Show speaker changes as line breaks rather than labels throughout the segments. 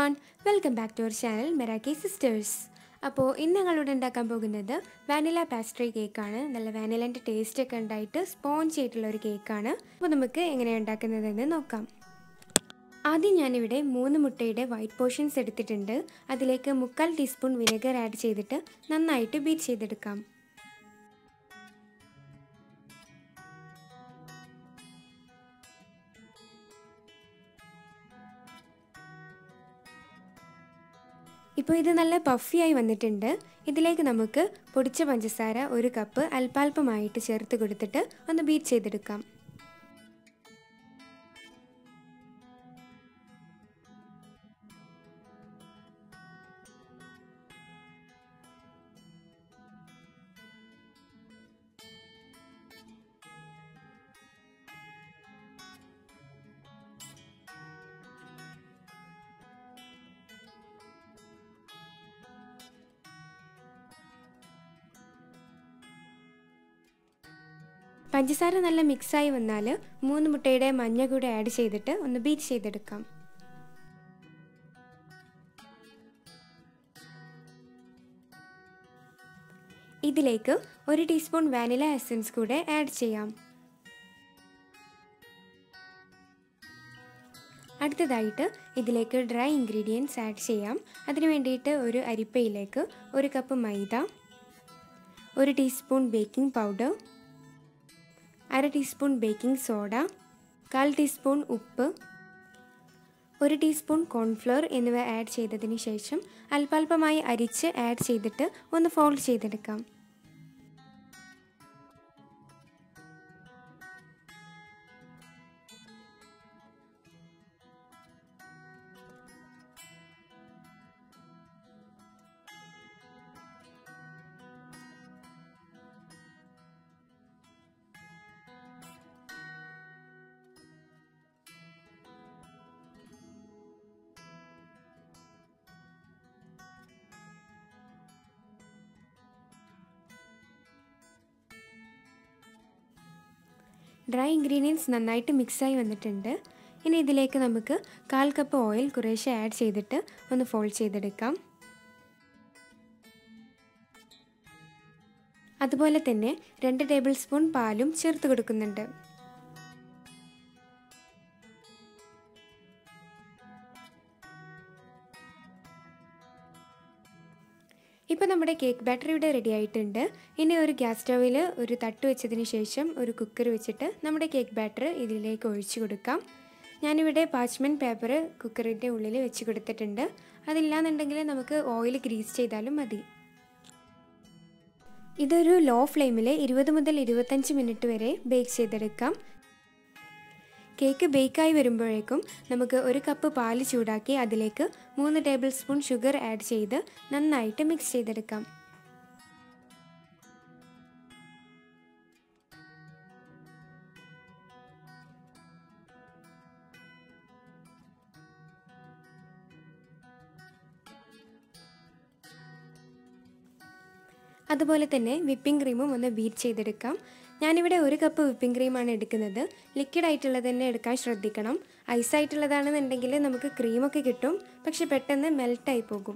one welcome back to our channel Meraki sisters അപ്പോൾ ഇന്ന് ഞങ്ങളിവിടെ ഉണ്ടാക്കാൻ പോകുന്നത് വാനില പാസ്ട്രി കേക്കാണ് നല്ല വാനിലേൻ്റെ ടേസ്റ്റ് ഒക്കെ ഉണ്ടായിട്ട് സ്പോഞ്ച് ആയിട്ടുള്ള ഒരു കേക്കാണ് അപ്പോൾ നമുക്ക് എങ്ങനെയാണ് ഉണ്ടാക്കുന്നതെന്ന് നോക്കാം ആദ്യം ഞാനിവിടെ മൂന്ന് മുട്ടയുടെ വൈറ്റ് പോർഷൻസ് എടുത്തിട്ടുണ്ട് അതിലേക്ക് മുക്കാൽ ടീസ്പൂൺ വിനെഗർ ആഡ് ചെയ്തിട്ട് നന്നായിട്ട് ബീറ്റ് ചെയ്തെടുക്കാം ഇപ്പോൾ ഇത് നല്ല പഫിയായി വന്നിട്ടുണ്ട് ഇതിലേക്ക് നമുക്ക് പൊടിച്ച പഞ്ചസാര ഒരു കപ്പ് അല്പാൽപമായിട്ട് ചേർത്ത് കൊടുത്തിട്ട് ഒന്ന് ബീറ്റ് ചെയ്തെടുക്കാം പഞ്ചസാര നല്ല മിക്സായി വന്നാൽ മൂന്ന് മുട്ടയുടെ മഞ്ഞ കൂടെ ആഡ് ചെയ്തിട്ട് ഒന്ന് ബീറ്റ് ചെയ്തെടുക്കാം ഇതിലേക്ക് ഒരു ടീസ്പൂൺ വാനില എസൻസ് കൂടെ ആഡ് ചെയ്യാം അടുത്തതായിട്ട് ഇതിലേക്ക് ഡ്രൈ ഇൻഗ്രീഡിയൻസ് ആഡ് ചെയ്യാം അതിന് വേണ്ടിയിട്ട് ഒരു അരിപ്പയിലേക്ക് ഒരു കപ്പ് മൈദ ഒരു ടീസ്പൂൺ ബേക്കിംഗ് പൗഡർ അര ടീസ്പൂൺ ബേക്കിംഗ് സോഡ കാൽ ടീസ്പൂൺ ഉപ്പ് ഒരു ടീസ്പൂൺ കോൺഫ്ലോർ എന്നിവ ആഡ് ചെയ്തതിന് ശേഷം അല്പാൽപമായി അരിച്ച് ആഡ് ചെയ്തിട്ട് ഒന്ന് ഫോൾഡ് ചെയ്തെടുക്കാം ഡ്രൈ ഇൻഗ്രീഡിയൻസ് നന്നായിട്ട് മിക്സായി വന്നിട്ടുണ്ട് ഇനി ഇതിലേക്ക് നമുക്ക് കാൽ കപ്പ് ഓയിൽ കുറേശ്ശെ ആഡ് ചെയ്തിട്ട് ഒന്ന് ഫോൾഡ് ചെയ്തെടുക്കാം അതുപോലെ തന്നെ രണ്ട് ടേബിൾ സ്പൂൺ പാലും ചേർത്ത് കൊടുക്കുന്നുണ്ട് ഇപ്പോൾ നമ്മുടെ കേക്ക് ബാറ്റർ ഇവിടെ റെഡി ആയിട്ടുണ്ട് ഇനി ഒരു ഗ്യാസ് സ്റ്റൗവിൽ ഒരു തട്ട് വെച്ചതിന് ശേഷം ഒരു കുക്കർ വെച്ചിട്ട് നമ്മുടെ കേക്ക് ബാറ്റർ ഇതിലേക്ക് ഒഴിച്ചു കൊടുക്കാം ഞാനിവിടെ പാച്ച്മെൻറ്റ് പേപ്പർ കുക്കറിൻ്റെ ഉള്ളിൽ വെച്ച് കൊടുത്തിട്ടുണ്ട് അതില്ലാന്നുണ്ടെങ്കിൽ നമുക്ക് ഓയിൽ ഗ്രീസ് ചെയ്താലും മതി ഇതൊരു ലോ ഫ്ലെയിമിൽ ഇരുപത് മുതൽ ഇരുപത്തഞ്ച് മിനിറ്റ് വരെ ബേക്ക് ചെയ്തെടുക്കാം കേക്ക് ബേക്കായി വരുമ്പോഴേക്കും നമുക്ക് ഒരു കപ്പ് പാല് ചൂടാക്കി അതിലേക്ക് മൂന്ന് ടേബിൾ സ്പൂൺ ഷുഗർ ആഡ് ചെയ്ത് നന്നായിട്ട് മിക്സ് ചെയ്തെടുക്കാം അതുപോലെ തന്നെ വിപ്പിംഗ് ക്രീമും ഒന്ന് ബീറ്റ് ചെയ്തെടുക്കാം ഞാനിവിടെ ഒരു കപ്പ് വിപ്പിംഗ് ക്രീമാണ് എടുക്കുന്നത് ലിക്വിഡ് ആയിട്ടുള്ളത് തന്നെ എടുക്കാൻ ശ്രദ്ധിക്കണം ഐസ് ആയിട്ടുള്ളതാണെന്നുണ്ടെങ്കിൽ നമുക്ക് ക്രീമൊക്കെ കിട്ടും പക്ഷെ പെട്ടെന്ന് മെൽട്ടായി പോകും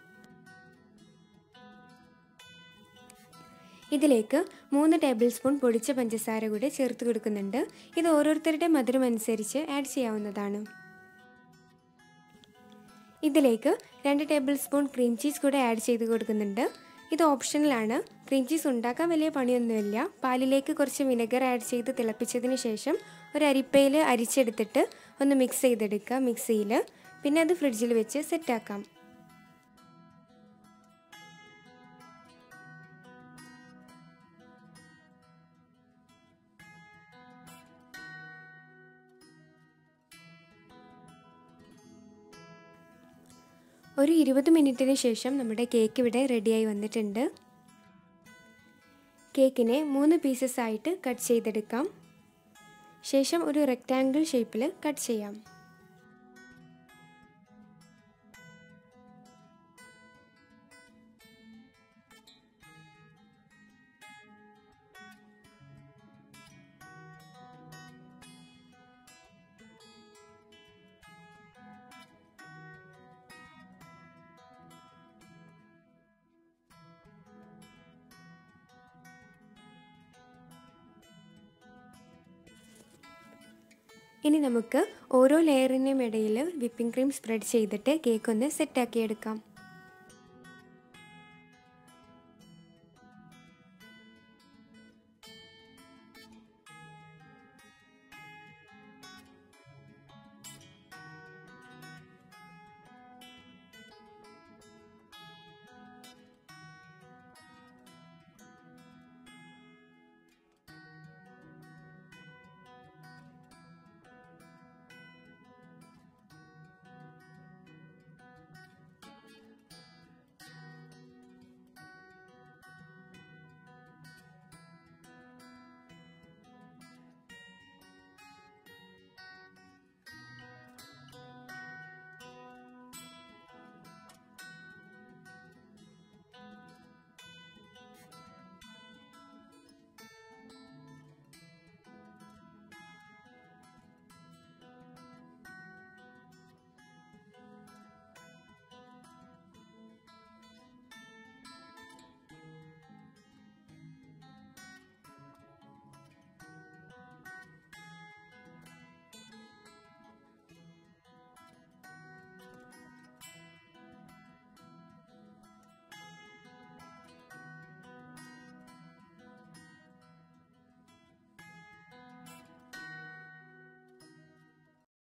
ഇതിലേക്ക് മൂന്ന് ടേബിൾ സ്പൂൺ പൊടിച്ച പഞ്ചസാര കൂടെ ചേർത്ത് കൊടുക്കുന്നുണ്ട് ഇത് ഓരോരുത്തരുടെ മധുരം അനുസരിച്ച് ആഡ് ചെയ്യാവുന്നതാണ് ഇതിലേക്ക് രണ്ട് ടേബിൾ സ്പൂൺ ക്രീം ചീസ് കൂടെ ആഡ് ചെയ്ത് കൊടുക്കുന്നുണ്ട് ഇത് ഓപ്ഷണലാണ് ക്രീം ചീസ് ഉണ്ടാക്കാൻ വലിയ പണിയൊന്നുമില്ല പാലിലേക്ക് കുറച്ച് വിനെഗർ ആഡ് ചെയ്ത് തിളപ്പിച്ചതിന് ശേഷം ഒരു അരിപ്പയിൽ അരിച്ചെടുത്തിട്ട് ഒന്ന് മിക്സ് ചെയ്തെടുക്കുക മിക്സിയിൽ പിന്നെ അത് ഫ്രിഡ്ജിൽ വെച്ച് സെറ്റാക്കാം ഒരു ഇരുപത് മിനിറ്റിന് ശേഷം നമ്മുടെ കേക്ക് ഇവിടെ റെഡിയായി വന്നിട്ടുണ്ട് കേക്കിനെ മൂന്ന് പീസസ് ആയിട്ട് കട്ട് ചെയ്തെടുക്കാം ശേഷം ഒരു റെക്റ്റാങ്കിൾ ഷേപ്പിൽ കട്ട് ചെയ്യാം ഇനി നമുക്ക് ഓരോ ലെയറിൻ്റെയും ഇടയിൽ വിപ്പിംഗ് ക്രീം സ്പ്രെഡ് ചെയ്തിട്ട് കേക്ക് ഒന്ന് സെറ്റാക്കി എടുക്കാം